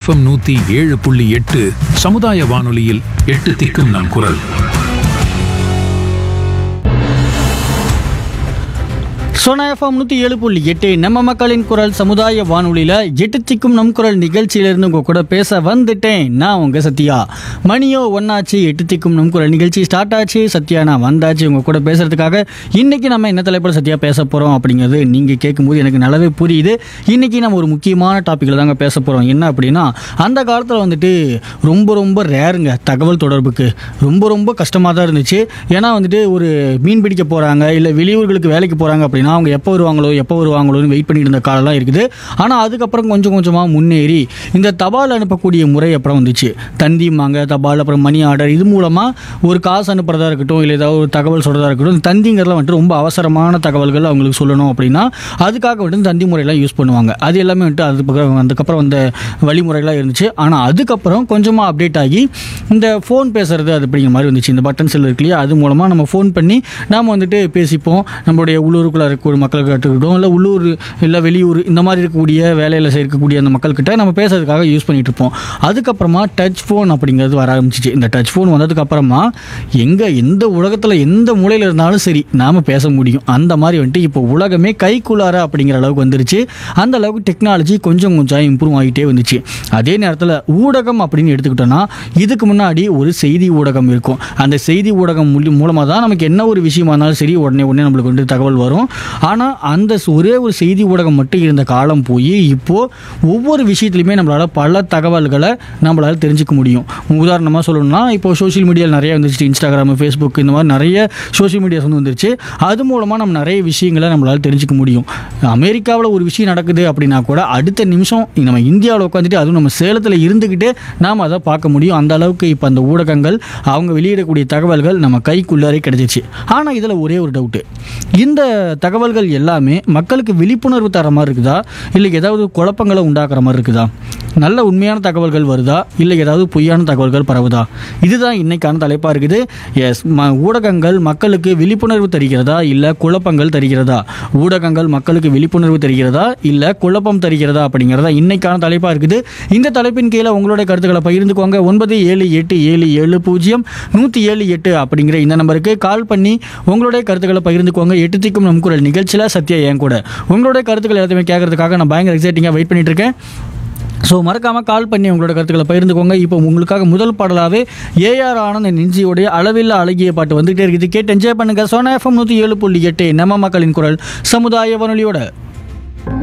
FM நூத்தி ஏழு புள்ளி எட்டு சமுதாய வானொலியில் எட்டு திக்கும் நம் குரல் சோனா எஃப்எம் நூற்றி ஏழு புள்ளி எட்டு நம்ம மக்களின் குரல் சமுதாய வானொலியில் எட்டு திக்கும் நம் குரல் நிகழ்ச்சியிலிருந்து உங்கள் கூட பேச வந்துட்டேன் நான் உங்கள் சத்யா மணியோ ஒன்னாச்சு எட்டு திக்கும் நம் குரல் நிகழ்ச்சி ஸ்டார்ட் ஆச்சு சத்யா நான் வந்தாச்சு உங்கள் கூட பேசுறதுக்காக இன்னைக்கு நம்ம என்ன தலைப்பில் சத்யா பேச போகிறோம் அப்படிங்கிறது நீங்கள் கேட்கும்போது எனக்கு நல்லாவே புரியுது இன்னைக்கு நம்ம ஒரு முக்கியமான டாப்பிக்கில் தாங்க பேச போகிறோம் என்ன அப்படின்னா அந்த காலத்தில் வந்துட்டு ரொம்ப ரொம்ப ரேருங்க தகவல் தொடர்புக்கு ரொம்ப ரொம்ப கஷ்டமாக தான் இருந்துச்சு ஏன்னா வந்துட்டு ஒரு மீன் பிடிக்க போகிறாங்க இல்லை வெளியூர்களுக்கு வேலைக்கு போகிறாங்க அப்படின்னா அவங்க எப்போ வருவாங்களோ எப்போ வருவாங்களோன்னு வெயிட் பண்ணிட்டு இருந்த காலம்லாம் இருக்குது ஆனால் அதுக்கப்புறம் கொஞ்சம் கொஞ்சமாக முன்னேறி இந்த தபால் அனுப்பக்கூடிய முறை அப்புறம் வந்துச்சு தந்திமாங்க தபால் அப்புறம் மணி ஆர்டர் இது மூலமாக ஒரு காசு அனுப்புறதா இருக்கட்டும் இல்லை ஏதாவது ஒரு தகவல் சொல்கிறதா இருக்கட்டும் இந்த தந்திங்கிறதுல வந்துட்டு ரொம்ப அவசரமான தகவல்கள் அவங்களுக்கு சொல்லணும் அப்படின்னா அதுக்காக வந்துட்டு தந்தி முறையெல்லாம் யூஸ் பண்ணுவாங்க அது எல்லாமே வந்துட்டு அதுக்கப்புறம் அதுக்கப்புறம் வந்த வழிமுறைகளாக இருந்துச்சு ஆனால் அதுக்கப்புறம் கொஞ்சமாக அப்டேட் ஆகி இந்த ஃபோன் பேசுறது அது அப்படிங்கிற மாதிரி வந்துச்சு இந்த பட்டன் செல் இருக்கு இல்லையா அது மூலமாக நம்ம ஃபோன் பண்ணி நாம் வந்துட்டு பேசிப்போம் நம்மளுடைய உள்ளூருக்குள்ளே இருக்கக்கூடிய மக்களுக்கு இருக்கட்டும் இல்லை உள்ளூர் இல்லை வெளியூர் இந்த மாதிரி இருக்கக்கூடிய வேலையில் இருக்கக்கூடிய அந்த மக்கள்கிட்ட நம்ம பேசுறதுக்காக யூஸ் பண்ணிட்டு இருப்போம் அதுக்கப்புறமா டச் ஃபோன் அப்படிங்கிறது வர ஆரம்பிச்சிச்சு இந்த டச் ஃபோன் வந்ததுக்கு அப்புறமா எங்கே எந்த உலகத்தில் எந்த மூலையில் இருந்தாலும் சரி நாம் பேச முடியும் அந்த மாதிரி வந்துட்டு இப்போ உலகமே கைக்குள்ளார அப்படிங்கிற அளவுக்கு வந்துருச்சு அந்த அளவுக்கு டெக்னாலஜி கொஞ்சம் கொஞ்சம் இம்ப்ரூவ் ஆகிட்டே வந்துச்சு அதே நேரத்தில் ஊடகம் அப்படின்னு எடுத்துக்கிட்டோம்னா இதுக்கு முன்னாடி ஒரு செய்தி ஊடகம் இருக்கும் அந்த செய்தி ஊடகம் மூலி மூலமாக தான் நமக்கு என்ன ஒரு விஷயமா இருந்தாலும் சரி உடனே உடனே நம்மளுக்கு வந்து தகவல் வரும் ஆனால் அந்த ஸ் ஒரே ஒரு செய்தி ஊடகம் மட்டும் இருந்த காலம் போய் இப்போது ஒவ்வொரு விஷயத்துலையுமே நம்மளால் பல தகவல்களை நம்மளால் தெரிஞ்சுக்க முடியும் உதாரணமாக சொல்லணும்னா இப்போ சோஷியல் மீடியாவில் நிறைய வந்துருச்சு இன்ஸ்டாகிராம் ஃபேஸ்புக் இந்த மாதிரி நிறைய சோஷியல் மீடியாஸ் வந்து வந்துருச்சு அது மூலமாக நம்ம நிறைய விஷயங்களை நம்மளால் தெரிஞ்சுக்க முடியும் அமெரிக்காவில் ஒரு விஷயம் நடக்குது அப்படின்னா கூட அடுத்த நிமிஷம் நம்ம இந்தியாவில் உட்காந்துட்டு அதுவும் நம்ம சேலத்தில் இருந்துக்கிட்டு நாம் அதை பார்க்க முடியும் அந்த அளவுக்கு இப்போ அந்த ஊடகங்கள் அவங்க வெளியிடக்கூடிய தகவல்கள் நம்ம கைக்குள்ளாரே கிடைச்சிச்சு ஆனால் இதில் ஒரே ஒரு டவுட்டு இந்த தகவல்கள் எல்லாமே மக்களுக்கு விழிப்புணர்வு தர மாதிரி இருக்குதா இல்லை ஏதாவது குழப்பங்களை உண்டாக்குற மாதிரி இருக்குதா நல்ல உண்மையான தகவல்கள் வருதா இல்லை ஏதாவது பொய்யான தகவல்கள் பரவுதா இதுதான் இன்னைக்கான தலைப்பாக இருக்குது எஸ் ம ஊடகங்கள் மக்களுக்கு விழிப்புணர்வு தருகிறதா இல்லை குழப்பங்கள் தருகிறதா ஊடகங்கள் மக்களுக்கு விழிப்புணர்வு தருகிறதா இல்லை குழப்பம் தருகிறதா அப்படிங்கிறதா இன்னைக்கான தலைப்பாக இருக்குது இந்த தலைப்பின் கீழே உங்களுடைய கருத்துக்களை பகிர்ந்துக்கோங்க ஒன்பது ஏழு எட்டு ஏழு ஏழு பூஜ்ஜியம் நூற்றி ஏழு எட்டு அப்படிங்கிற இந்த நம்பருக்கு கால் பண்ணி உங்களுடைய கருத்துக்களை பகிர்ந்துக்கோங்க எட்டு திக்கும் நம் குரல் நிகழ்ச்சியில் சத்யா என் கூட உங்களுடைய கருத்துக்கள் எல்லாத்தையுமே கேட்கறதுக்காக நான் பயங்கர எக்ஸைட்டிங்காக வெயிட் பண்ணிட்டு இருக்கேன் ஸோ மறக்காமல் கால் பண்ணி உங்களோட கருத்துக்களை பகிர்ந்துக்கோங்க இப்போ உங்களுக்காக முதல் பாடலாகவே ஏஆர் ஆனந்த் நெஞ்சியோடைய அளவில்லா அழகிய பாட்டு வந்துகிட்டே இருக்குது கேட்டு என்ஜாய் பண்ணுங்க சோனா எஃப்எம் நூற்றி ஏழு புள்ளி எட்டு நம்ம மக்களின் குரல் சமுதாய வானொலியோட